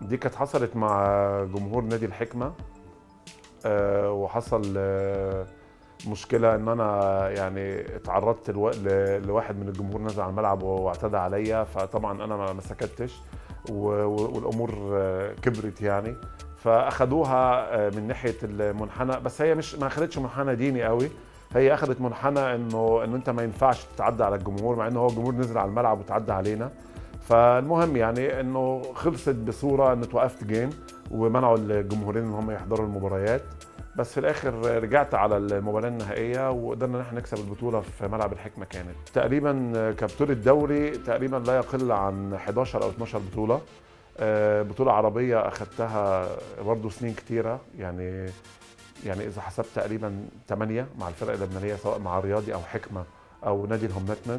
دي كانت حصلت مع جمهور نادي الحكمه آه، وحصل آه، مشكله ان انا يعني اتعرضت لو- ل- لواحد من الجمهور نزل على الملعب واعتدى عليا فطبعا انا ما ما سكتش و- و- والامور آه، كبرت يعني فاخدوها آه، من ناحيه المنحنى بس هي مش ما اخدتش منحنى ديني قوي هي اخذت منحنى انه انه انت ما ينفعش تتعدى على الجمهور مع انه هو الجمهور نزل على الملعب وتعدى علينا فالمهم يعني انه خلصت بصوره انه توقفت جيم ومنعوا الجمهورين ان هم يحضروا المباريات بس في الاخر رجعت على المباراه النهائيه وقدرنا ان احنا نكسب البطوله في ملعب الحكمه كانت تقريبا كبطوله دوري تقريبا لا يقل عن 11 او 12 بطوله آه، بطوله عربيه اخذتها برضه سنين كتيره يعني يعني اذا حسبت تقريبا 8 مع الفرق اللبنانيه سواء مع رياضي او حكمه او نادي الهمنتمن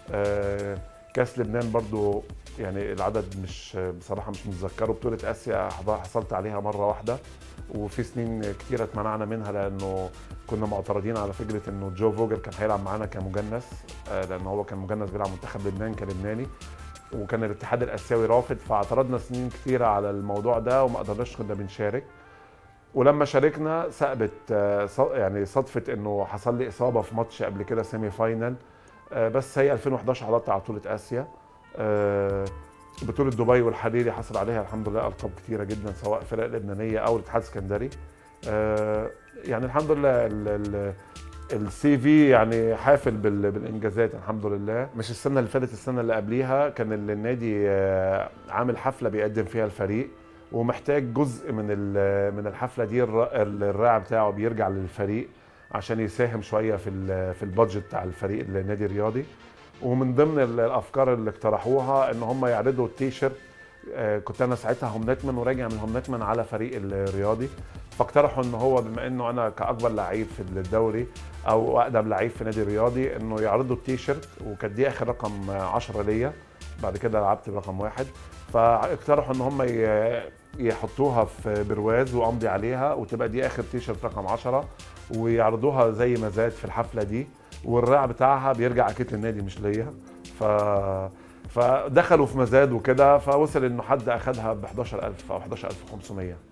آه، كاس لبنان برضو يعني العدد مش بصراحه مش متذكره بطوله اسيا حض- حصلت عليها مره واحده وفي سنين كتيره اتمنعنا منها لانه كنا معترضين على فكره انه جو فوجر كان هيلعب معانا كمجنس آه، لانه هو كان مجنس بيلعب منتخب لبنان كلبناني وكان الاتحاد الاسيوي رافض فاعترضنا سنين كتيره على الموضوع ده وما قدرناش كنا بنشارك ولما شاركنا ثأبت آه، ص- يعني صدفه انه حصل لي اصابه في ماتش قبل كده سيمي فاينل آه، بس هي 2011 حضرت على بطوله اسيا آه، بطوله دبي والحريري حصل عليها الحمد لله القاب كتيره جدا سواء فرق لبنانيه او الاتحاد السكندري آه، يعني الحمد لله ال- ال- السي في يعني حافل بال- بالانجازات الحمد لله مش السنه اللي فاتت السنه اللي قبليها كان ال- النادي آه، عامل حفله بيقدم فيها الفريق ومحتاج جزء من ال- من الحفله دي الر- الراعي بتاعه بيرجع للفريق عشان يساهم شويه في ال- في البادجت بتاع الفريق النادي الرياضي ومن ضمن ال- الافكار اللي اقترحوها ان هم يعرضوا التيشيرت آه، كنت انا ساعتها هوم نتمن وراجع من هوم نتمن على فريق الرياضي فاقترحوا ان هو بما انه انا كاكبر لعيب في الدوري او اقدم لعيب في نادي رياضي انه يعرضوا التيشيرت وكانت دي اخر رقم 10 ليا بعد كده لعبت برقم واحد فاقترحوا ان هم ي- يحطوها في برواز وامضي عليها وتبقى دي اخر تيشيرت رقم 10 ويعرضوها زي مزاد في الحفله دي والراع بتاعها بيرجع اكيد للنادي مش ليا ف فدخلوا في مزاد وكده فوصل انه حد اخذها ب 11000 او 11500